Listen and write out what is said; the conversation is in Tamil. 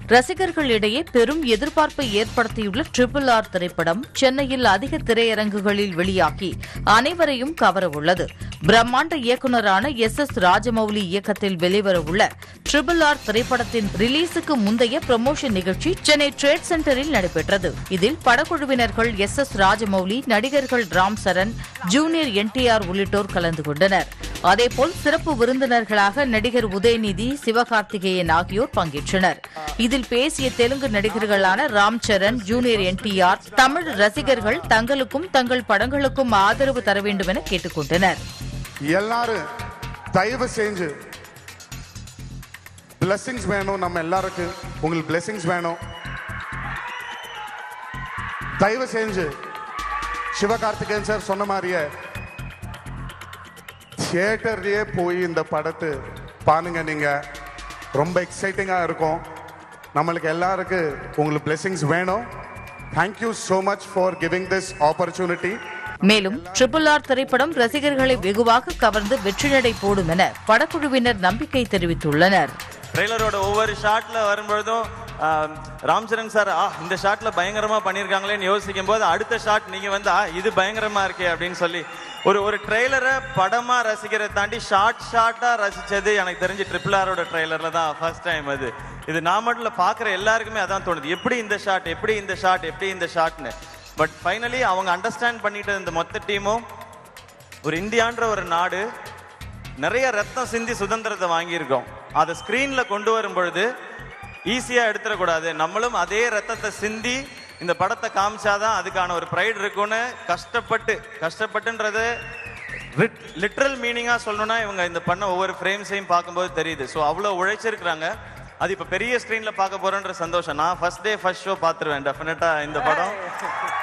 ரசிகர்களிடையே பெரும் எதிர்பார்ப்பை ஏற்படுத்தியுள்ள ட்ரிபிள் ஆர் திரைப்படம் சென்னையில் அதிக திரையரங்குகளில் வெளியாகி அனைவரையும் கவரவுள்ளது பிரம்மாண்ட இயக்குநரான எஸ் எஸ் ராஜமௌலி இயக்கத்தில் வெளிவரவுள்ள ட்ரிபிள் ஆர் திரைப்படத்தின் ரிலீஸுக்கு முந்தைய ப்ரமோஷன் நிகழ்ச்சி சென்னை ட்ரேட் சென்டரில் நடைபெற்றது இதில் படக்குழுவினர்கள் எஸ் எஸ் ராஜமௌலி நடிகர்கள் ராம் சரண் ஜூனியர் என்டிஆர் உள்ளிட்டோர் கலந்து கொண்டனர் அதேபோல் சிறப்பு விருந்தினர்களாக நடிகர் உதயநிதி சிவகார்த்திகேயன் ஆகியோர் பங்கேற்றனர் இதில் பேசிய தெலுங்கு நடிகர்களான ராம் சரண் ஜூனியர் என்டிஆர் தமிழ் ரசிகர்கள் தங்களுக்கும் தங்கள் படங்களுக்கும் ஆதரவு தர வேண்டும் என கேட்டுக் கொண்டனர் எல்லாரும் தயவு செஞ்சு blessings வேணும் நம்ம எல்லாருக்கும் உங்களுக்கு blessings வேணும் தயவு செஞ்சு சிவகார்த்திகேயன் சார் சொன்ன மாதிரியே தியேட்டர்லயே போய் இந்த படத்தை பாருங்க நீங்க ரொம்ப எக்ஸைட்டிங்கா இருக்கும் நம்மளுக்கு எல்லாருக்கும் உங்களுக்கு blessings வேணும் thank you so much for giving this opportunity மேலும் ட்ரிபிள் ஆர் திரைப்படம் ரசிகர்களை வெகுவாக கவர்ந்து வெற்றிநடை போடும் என படக்குழுவினர் நம்பிக்கை தெரிவித்துள்ளனர் ட்ரெய்லரோட ஒவ்வொரு ஷாட்ல வரும்பொழுதும் ஆம், ராம் சரண் சார் ஆ இந்த ஷாட்ல பயங்கரமா பண்ணியிருக்காங்களேன்னு யோசிக்கும் போது அடுத்த ஷாட் நீங்க வந்து ஆ இது பயங்கரமா இருக்கே அப்படின்னு சொல்லி ஒரு ஒரு ட்ரெய்லரை படமா ரசிக்கிறதை தாண்டி ஷார்ட் ஷார்ட்டா ரசிச்சது எனக்கு தெரிஞ்சு ட்ரிபிள் ஆரோட ட்ரெய்லர்ல தான் ஃபர்ஸ்ட் டைம் அது இது நான் மட்டும் இல்ல, பார்க்குற எல்லாருக்குமே அதான் தோணுது எப்படி இந்த ஷாட் எப்படி இந்த ஷாட் எப்படி இந்த ஷாட்னு பட் ஃபைனலி அவங்க அண்டர்ஸ்டாண்ட் பண்ணிட்டு இந்த மொத்த டீமும் ஒரு இந்தியான்ற ஒரு நாடு நிறைய ரத்தம் சிந்தி சுதந்திரத்தை வாங்கியிருக்கோம் அதை ஸ்கிரீன்ல கொண்டு வரும் பொழுது ஈஸியா எடுத்துடக்கூடாது நம்மளும் அதே ரத்தத்தை சிந்தி இந்த படத்தை காமிச்சாதான் அதுக்கான ஒரு ப்ரைட் இருக்கும்னு கஷ்டப்பட்டு கஷ்டப்பட்டுன்றது லிட்ரல் மீனிங்கா சொல்லணும்னா இவங்க இந்த பண்ண ஒவ்வொரு ஃப்ரேம்ஸையும் பார்க்கும்போது தெரியுது ஸோ அவ்வளோ உழைச்சிருக்கிறாங்க அது இப்போ பெரிய ஸ்க்ரீன்ல பார்க்க போறேன்ற சந்தோஷம் நான் ஃபர்ஸ்ட் டே ஃபர்ஸ்ட் ஷோ பார்த்துருவேன் டெஃபினட்டா இந்த படம்